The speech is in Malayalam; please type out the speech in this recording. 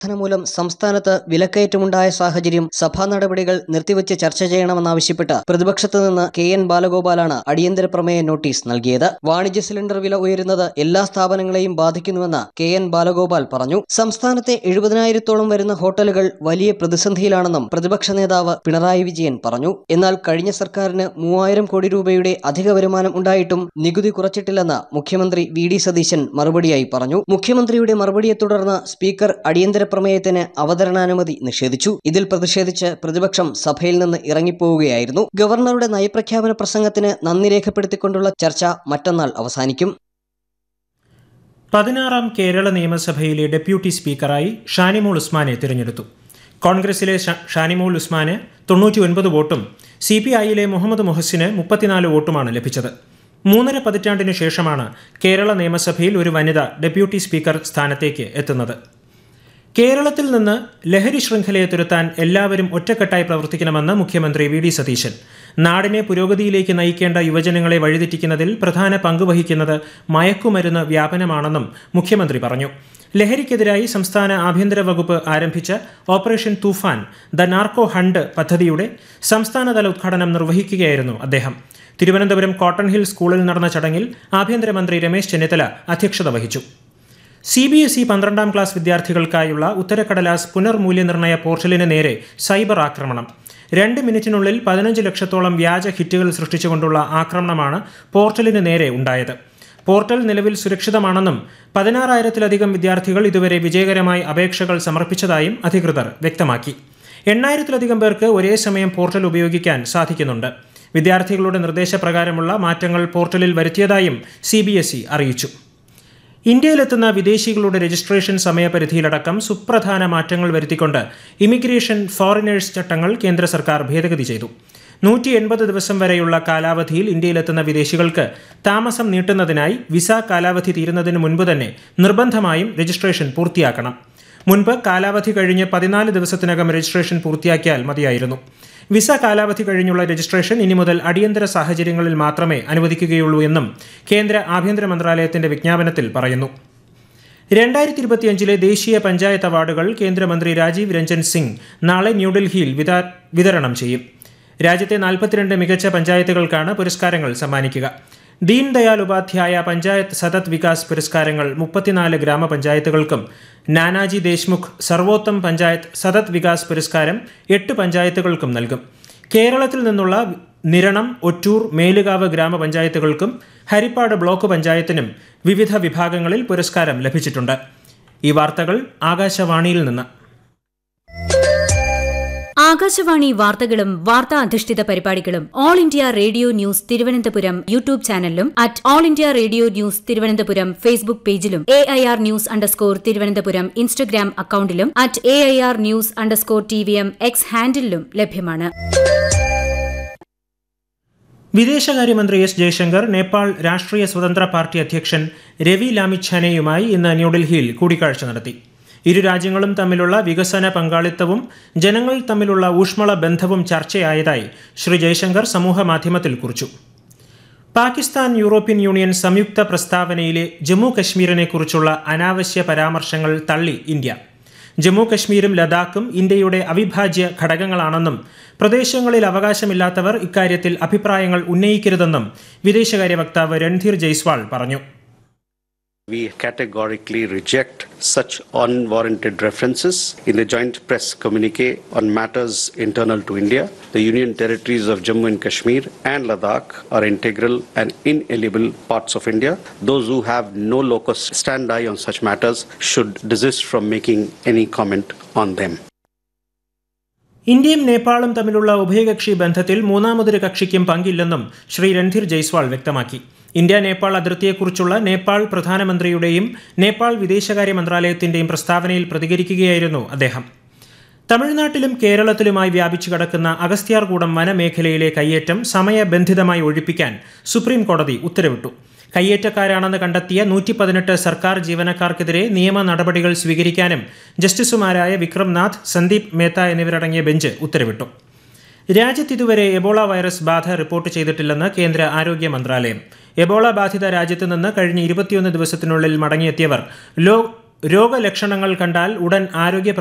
വർധന മൂലം സംസ്ഥാനത്ത് വിലക്കയറ്റമുണ്ടായ സാഹചര്യം സഭാ നടപടികൾ നിർത്തിവച്ച് ചർച്ച ചെയ്യണമെന്നാവശ്യപ്പെട്ട് പ്രതിപക്ഷത്ത് നിന്ന് കെ എൻ ബാലഗോപാലാണ് അടിയന്തര പ്രമേയ നോട്ടീസ് നൽകിയത് വാണിജ്യ സിലിണ്ടർ വില ഉയരുന്നത് എല്ലാ സ്ഥാപനങ്ങളെയും ബാധിക്കുന്നുവെന്ന് കെ എൻ ബാലഗോപാൽ പറഞ്ഞു സംസ്ഥാനത്തെ എഴുപതിനായിരത്തോളം വരുന്ന ഹോട്ടലുകൾ വലിയ പ്രതിസന്ധിയിലാണെന്നും പ്രതിപക്ഷ നേതാവ് പിണറായി വിജയൻ പറഞ്ഞു എന്നാൽ കഴിഞ്ഞ സർക്കാരിന് മൂവായിരം കോടി രൂപയുടെ അധിക വരുമാനം ഉണ്ടായിട്ടും നികുതി കുറച്ചിട്ടില്ലെന്ന് മുഖ്യമന്ത്രി വി ഡി സതീശൻ മറുപടിയായി പറഞ്ഞു മുഖ്യമന്ത്രിയുടെ മറുപടിയെ തുടർന്ന് സ്പീക്കർ അടിയന്തര പ്രമേയത്തിന് അവതരണാനുമതി നിഷേധിച്ചു ഇതിൽ പ്രതിഷേധിച്ച് പ്രതിപക്ഷം സഭയിൽ നിന്ന് ഇറങ്ങിപ്പോവുകയായിരുന്നു ഗവർണറുടെ നയപ്രഖ്യാപന പ്രസംഗത്തിന് നന്ദി രേഖപ്പെടുത്തിക്കൊണ്ടുള്ള ചർച്ച മറ്റന്നാൾ അവസാനിക്കും പതിനാറാം കേരള നിയമസഭയിലെ ഡെപ്യൂട്ടി സ്പീക്കറായി ഷാനിമോൾ ഉസ്മാനെ തിരഞ്ഞെടുത്തു കോൺഗ്രസിലെ ഷ- ഷാനിമോൾ ഉസ്മാന് തൊണ്ണൂറ്റി ഒൻപത് വോട്ടും സി പി ഐയിലെ മുഹമ്മദ് മുഹസിന് മുപ്പത്തിനാല് വോട്ടുമാണ് ലഭിച്ചത് മൂന്നര പതിറ്റാണ്ടിനു ശേഷമാണ് കേരള നിയമസഭയിൽ ഒരു വനിത ഡെപ്യൂട്ടി സ്പീക്കർ സ്ഥാനത്തേക്ക് എത്തുന്നത് കേരളത്തിൽ നിന്ന് ലഹരി ശൃംഖലയെ തുരത്താൻ എല്ലാവരും ഒറ്റക്കെട്ടായി പ്രവർത്തിക്കണമെന്ന് മുഖ്യമന്ത്രി വി ഡി സതീശൻ നാടിനെ പുരോഗതിയിലേക്ക് നയിക്കേണ്ട യുവജനങ്ങളെ വഴിതെറ്റിക്കുന്നതിൽ പ്രധാന പങ്ക് വഹിക്കുന്നത് മയക്കുമരുന്ന് വ്യാപനമാണെന്നും മുഖ്യമന്ത്രി പറഞ്ഞു ലഹരിക്കെതിരായി സംസ്ഥാന ആഭ്യന്തര വകുപ്പ് ആരംഭിച്ച operation Thoofan the narco hunt പദ്ധതിയുടെ സംസ്ഥാനതല ഉദ്ഘാടനം നിർവഹിക്കുകയായിരുന്നു അദ്ദേഹം തിരുവനന്തപുരം കോട്ടൺ ഹിൽ സ്കൂളിൽ നടന്ന ചടങ്ങിൽ ആഭ്യന്തരമന്ത്രി രമേശ് ചെന്നിത്തല അധ്യക്ഷത വഹിച്ചു സി ബി എസ് ഇ പന്ത്രണ്ടാം ക്ലാസ് വിദ്യാർത്ഥികൾക്കായുള്ള ഉത്തരക്കടലാസ് പുനർമൂല്യനിർണ്ണയ പോർട്ടലിന് നേരെ സൈബർ ആക്രമണം രണ്ട് മിനിറ്റിനുള്ളിൽ പതിനഞ്ച് ലക്ഷത്തോളം വ്യാജ ഹിറ്റുകൾ സൃഷ്ടിച്ചുകൊണ്ടുള്ള ആക്രമണമാണ് പോർട്ടലിന് നേരെ ഉണ്ടായത് പോർട്ടൽ നിലവിൽ സുരക്ഷിതമാണെന്നും പതിനാറായിരത്തിലധികം വിദ്യാർത്ഥികൾ ഇതുവരെ വിജയകരമായി അപേക്ഷകൾ സമർപ്പിച്ചതായും അധികൃതർ വ്യക്തമാക്കി എണ്ണായിരത്തിലധികം പേർക്ക് ഒരേ സമയം പോർട്ടൽ ഉപയോഗിക്കാൻ സാധിക്കുന്നുണ്ട് വിദ്യാർത്ഥികളുടെ നിർദ്ദേശപ്രകാരമുള്ള മാറ്റങ്ങൾ പോർട്ടലിൽ വരുത്തിയതായും സി അറിയിച്ചു ഇന്ത്യയിലെത്തുന്ന വിദേശികളുടെ രജിസ്ട്രേഷൻ സമയപരിധിയിലടക്കം സുപ്രധാന മാറ്റങ്ങൾ വരുത്തിക്കൊണ്ട് ഇമിഗ്രേഷൻ ഫോറിനേഴ്സ് ചട്ടങ്ങൾ കേന്ദ്ര സർക്കാർ ഭേദഗതി ചെയ്തു നൂറ്റി എൺപത് ദിവസം വരെയുള്ള കാലാവധിയിൽ ഇന്ത്യയിലെത്തുന്ന വിദേശികൾക്ക് താമസം നീട്ടുന്നതിനായി വിസ കാലാവധി തീരുന്നതിന് മുൻപ് തന്നെ നിർബന്ധമായും രജിസ്ട്രേഷൻ പൂർത്തിയാക്കണം മുൻപ് കാലാവധി കഴിഞ്ഞ് പതിനാല് ദിവസത്തിനകം രജിസ്ട്രേഷൻ പൂർത്തിയാക്കിയാൽ മതിയായിരുന്നു വിസ കാലാവധി കഴിഞ്ഞുള്ള രജിസ്ട്രേഷൻ ഇനി മുതൽ അടിയന്തര സാഹചര്യങ്ങളിൽ മാത്രമേ അനുവദിക്കുകയുള്ളൂ എന്നും കേന്ദ്ര ആഭ്യന്തര മന്ത്രാലയത്തിന്റെ വിജ്ഞാപനത്തിൽ പറയുന്നു രണ്ടായിരത്തി ഇരുപത്തിയഞ്ചിലെ ദേശീയ പഞ്ചായത്ത് അവാർഡുകൾ കേന്ദ്രമന്ത്രി രാജീവ് രഞ്ജൻ സിംഗ് നാളെ ന്യൂഡൽഹിയിൽ വിതാ- വിതരണം ചെയ്യും രാജ്യത്തെ നാൽപ്പത്തിരണ്ട് മികച്ച പഞ്ചായത്തുകൾക്കാണ് പുരസ്കാരങ്ങൾ സമ്മാനിക്കുക ദീൻ ദയാൽ ഉപാധ്യായ പഞ്ചായത്ത് സതത് വികാസ് പുരസ്കാരങ്ങൾ മുപ്പത്തിനാല് ഗ്രാമപഞ്ചായത്തുകൾക്കും നാനാജി ദേശ്മുഖ് സർവോത്തം പഞ്ചായത്ത് സതത് വികാസ് പുരസ്കാരം എട്ട് പഞ്ചായത്തുകൾക്കും നൽകും കേരളത്തിൽ നിന്നുള്ള നിരണം ഒറ്റൂർ മേലുകാവ് ഗ്രാമപഞ്ചായത്തുകൾക്കും ഹരിപ്പാട് ബ്ലോക്ക് പഞ്ചായത്തിനും വിവിധ വിഭാഗങ്ങളിൽ പുരസ്കാരം ലഭിച്ചിട്ടുണ്ട് ഈ വാർത്തകൾ ആകാശവാണിയിൽ നിന്ന് ആകാശവാണി വാർത്തകളും വാർത്താ അധിഷ്ഠിത പരിപാടികളും all India radio news Thiruvananthapuram YouTube ചാനലിലും at all India radio news Thiruvananthapuram Facebook പേജിലും A I R news underscore Thiruvananthapuram Instagram അക്കൌണ്ടിലും at A I R news underscore T V M X ഹാൻഡിലും ലഭ്യമാണ് വിദേശകാര്യമന്ത്രി എസ് ജയശങ്കർ നേപ്പാൾ രാഷ്ട്രീയ സ്വതന്ത്ര പാർട്ടി അധ്യക്ഷൻ രവി ലാമിച്ഛാനെയുമായി ഇന്ന് ന്യൂഡൽഹിയിൽ കൂടിക്കാഴ്ച നടത്തി ഇരു രാജ്യങ്ങളും തമ്മിലുള്ള വികസന പങ്കാളിത്തവും ജനങ്ങൾ തമ്മിലുള്ള ഊഷ്മള ബന്ധവും ചർച്ചയായതായി ശ്രീ ജയശങ്കർ സമൂഹ മാധ്യമത്തിൽ കുറിച്ചു പാകിസ്ഥാൻ യൂറോപ്യൻ യൂണിയൻ സംയുക്ത പ്രസ്താവനയിലെ ജമ്മു കശ്മീരിനെ കുറിച്ചുള്ള അനാവശ്യ പരാമർശങ്ങൾ തള്ളി ഇന്ത്യ ജമ്മു കശ്മീരും ലഡാക്കും ഇന്ത്യയുടെ അവിഭാജ്യ ഘടകങ്ങളാണെന്നും പ്രദേശങ്ങളിൽ അവകാശമില്ലാത്തവർ ഇക്കാര്യത്തിൽ അഭിപ്രായങ്ങൾ ഉന്നയിക്കരുതെന്നും വിദേശകാര്യ വക്താവ് രൺധീർ ജയ്സ്വാൾ പറഞ്ഞു We categorically reject such unwarranted references in the joint press communique on matters internal to India. The Union territories of Jammu and Kashmir and Ladakh are integral and inalienable parts of India. Those who have no locus standi on such matters should desist from making any comment on them. ഇന്ത്യയും നേപ്പാളും തമ്മിലുള്ള ഉഭയകക്ഷി ബന്ധത്തിൽ മൂന്നാമതൊരു കക്ഷിക്കും പങ്കില്ലെന്നും ശ്രീ രൺധീർ ജയ്സ്വാൾ വ്യക്തമാക്കി ഇന്ത്യ നേപ്പാൾ അതിർത്തിയെക്കുറിച്ചുള്ള നേപ്പാൾ പ്രധാനമന്ത്രിയുടെയും നേപ്പാൾ വിദേശകാര്യ മന്ത്രാലയത്തിന്റെയും പ്രസ്താവനയിൽ പ്രതികരിക്കുകയായിരുന്നു അദ്ദേഹം തമിഴ്നാട്ടിലും കേരളത്തിലുമായി വ്യാപിച്ചു കിടക്കുന്ന അഗസ്ത്യാർകൂടം വനമേഖലയിലെ കയ്യേറ്റം സമയബന്ധിതമായി ഒഴിപ്പിക്കാൻ സുപ്രീം കോടതി ഉത്തരവിട്ടു കയ്യേറ്റക്കാരാണെന്ന് കണ്ടെത്തിയ നൂറ്റി പതിനെട്ട് സർക്കാർ ജീവനക്കാർക്കെതിരെ നിയമ നടപടികൾ സ്വീകരിക്കാനും ജസ്റ്റിസുമാരായ വിക്രംനാഥ് സന്ദീപ് മേത്ത എന്നിവരടങ്ങിയ ബെഞ്ച് ഉത്തരവിട്ടു രാജ്യത്ത് ഇതുവരെ എബോള വൈറസ് ബാധ റിപ്പോർട്ട് ചെയ്തിട്ടില്ലെന്ന് കേന്ദ്ര ആരോഗ്യ മന്ത്രാലയം എബോള ബാധിത രാജ്യത്ത് നിന്ന് കഴിഞ്ഞ ഇരുപത്തിയൊന്ന് ദിവസത്തിനുള്ളിൽ മടങ്ങിയെത്തിയവർ ലോ രോഗലക്ഷണങ്ങൾ കണ്ടാൽ ഉടൻ ആരോഗ്യ